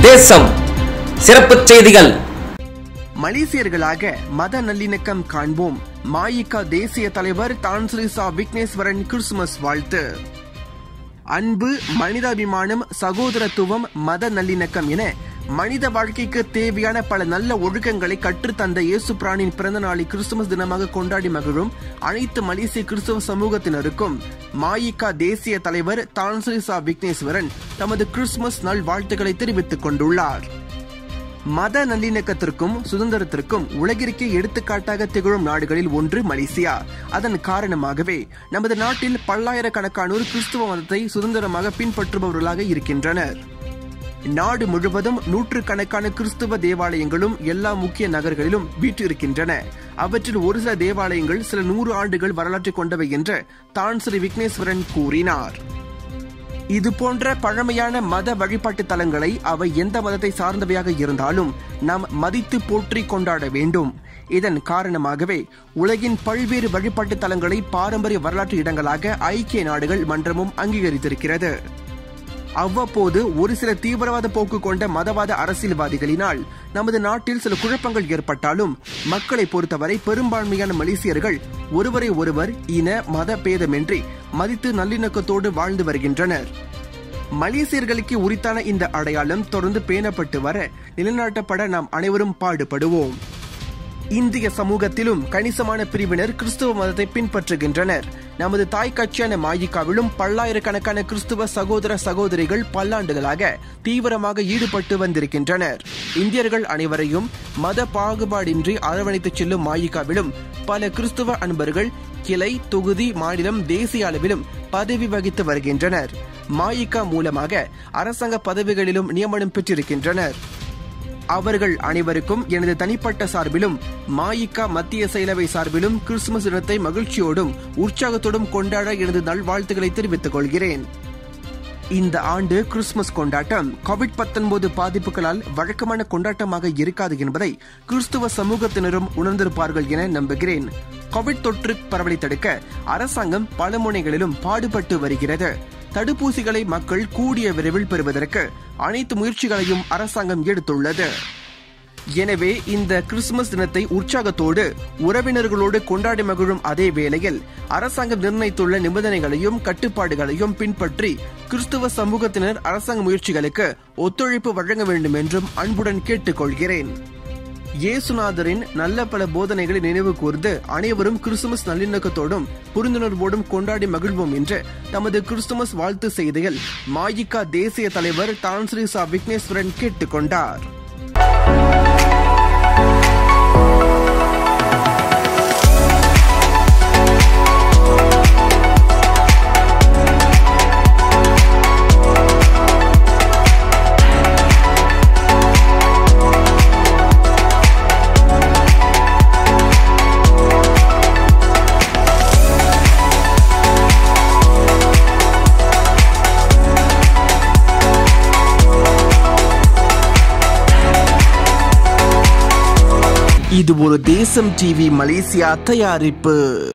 தேசம் சிறப்புச் செய்திகள் மலேசியர்களாக மத நல்லிணக்கம் காண்போம் மாயிகா தேசிய தலைவர் தான்ஸ்ரீசா விக்னேஸ்வரன் கிறிஸ்துமஸ் வாழ்த்து அன்பு மனிதாபிமானம் சகோதரத்துவம் மத நல்லிணக்கம் என மனித வாழ்க்கைக்கு தேவையான பல நல்ல ஒழுக்கங்களை கற்றுத்தந்த இயேசு பிரானின் பிறந்த நாளை கிறிஸ்துமஸ் தினமாக கொண்டாடி மகிழும் அனைத்து மலேசிய கிறிஸ்துவ சமூகத்தினருக்கும் மாயிகா தேசிய தலைவர் தான்ஸ்ரீசா விக்னேஸ்வரன் தமது கிறிஸ்துமஸ் நாள் வாழ்த்துக்களை தெரிவித்துக் கொண்டுள்ளார் மத நல்லிணக்கத்திற்கும் சுதந்திரத்திற்கும் உலகிற்கே எடுத்துக்காட்டாக திகழும் நாடுகளில் ஒன்று மலேசியா அதன் காரணமாகவே நமது நாட்டில் பல்லாயிரக்கணக்கானோர் கிறிஸ்துவ மதத்தை சுதந்திரமாக பின்பற்றுபவர்களாக இருக்கின்றனர் நாடு முழுவதும் நூற்றுக்கணக்கான கிறிஸ்துவ தேவாலயங்களும் எல்லா முக்கிய நகர்களிலும் வீற்றிருக்கின்றன அவற்றில் ஒரு சில தேவாலயங்கள் சில நூறு ஆண்டுகள் வரலாற்று கொண்டவை என்று தான் ஸ்ரீ விக்னேஸ்வரன் கூறினார் இது போன்ற பழமையான மத வழிபாட்டு தலங்களை அவை எந்த மதத்தை சார்ந்தவையாக இருந்தாலும் நாம் மதித்து போற்றி கொண்டாட வேண்டும் இதன் காரணமாகவே உலகின் பல்வேறு வழிபாட்டு தலங்களை பாரம்பரிய வரலாற்று இடங்களாக ஐக்கிய நாடுகள் மன்றமும் அங்கீகரித்திருக்கிறது அவ்வப்போது ஒரு சில தீவிரவாத போக்கு கொண்ட மதவாத அரசியல்வாதிகளினால் நமது நாட்டில் சில குழப்பங்கள் ஏற்பட்டாலும் மக்களை பொறுத்தவரை பெரும்பான்மையான மலேசியர்கள் ஒருவரை ஒருவர் இன மத பேதமின்றி மதித்து நல்லிணக்கத்தோடு வாழ்ந்து வருகின்றனர் மலேசியர்களுக்கு உரித்தான இந்த அடையாளம் தொடர்ந்து பேணப்பட்டு வர நிலைநாட்டப்பட நாம் அனைவரும் பாடுபடுவோம் இந்திய சமூகத்திலும் கணிசமான பிரிவினர் கிறிஸ்துவ மதத்தை பின்பற்றுகின்றனர் நமது தாய் கட்சியான மாயிகாவிலும் பல்லாயிரக்கணக்கான கிறிஸ்துவ சகோதர சகோதரிகள் பல்லாண்டுகளாக தீவிரமாக ஈடுபட்டு வந்திருக்கின்றனர் இந்தியர்கள் அனைவரையும் மத பாகுபாடின்றி அரவணைத்துச் செல்லும் மாயிகாவிலும் பல கிறிஸ்துவ அன்பர்கள் கிளை தொகுதி மாநிலம் தேசிய அளவிலும் பதவி வகித்து வருகின்றனர் மாயிகா மூலமாக அரசாங்க பதவிகளிலும் நியமனம் பெற்றிருக்கின்றனர் அவர்கள் அனைவருக்கும் எனது தனிப்பட்ட சார்பிலும் மாயிக்கா மத்திய செயலவை சார்பிலும் கிறிஸ்துமஸ் தினத்தை மகிழ்ச்சியோடும் உற்சாகத்தோடும் கொண்டாட எனது நல்வாழ்த்துக்களை தெரிவித்துக் கொள்கிறேன் இந்த ஆண்டு கிறிஸ்துமஸ் கொண்டாட்டம் கோவிட் 19 பாதிப்புகளால் வழக்கமான கொண்டாட்டமாக இருக்காது என்பதை கிறிஸ்துவ சமூகத்தினரும் உணர்ந்திருப்பார்கள் என நம்புகிறேன் கோவிட் தொற்று பரவலை தடுக்க அரசாங்கம் பல முனைகளிலும் பாடுபட்டு வருகிறது தடுப்பூசிகளை மக்கள் கூடிய விரைவில் பெறுவதற்கு அனைத்து முயற்சிகளையும் அரசாங்கம் எடுத்துள்ளது எனவே இந்த கிறிஸ்துமஸ் தினத்தை உற்சாகத்தோடு உறவினர்களோடு கொண்டாடி மகிழும் அதே வேளையில் அரசாங்கம் நிர்ணயித்துள்ள நிபந்தனைகளையும் கட்டுப்பாடுகளையும் பின்பற்றி கிறிஸ்துவ சமூகத்தினர் அரசாங்க முயற்சிகளுக்கு ஒத்துழைப்பு வழங்க வேண்டும் என்றும் அன்புடன் கேட்டுக்கொள்கிறேன் இயேசுநாதரின் நல்ல பல போதனைகளை நினைவு கூர்ந்து அனைவரும் கிறிஸ்துமஸ் நல்லிணக்கத்தோடும் புரிந்துணர்வோடும் கொண்டாடி மகிழ்வோம் என்று தமது கிறிஸ்துமஸ் வாழ்த்து செய்தியில் மாயிகா தேசிய தலைவர் தான்ஸ்ரீ சா விக்னேஸ்வரன் கேட்டுக்கொண்டார் இது ஒரு தேசம் டிவி மலேசியா தயாரிப்பு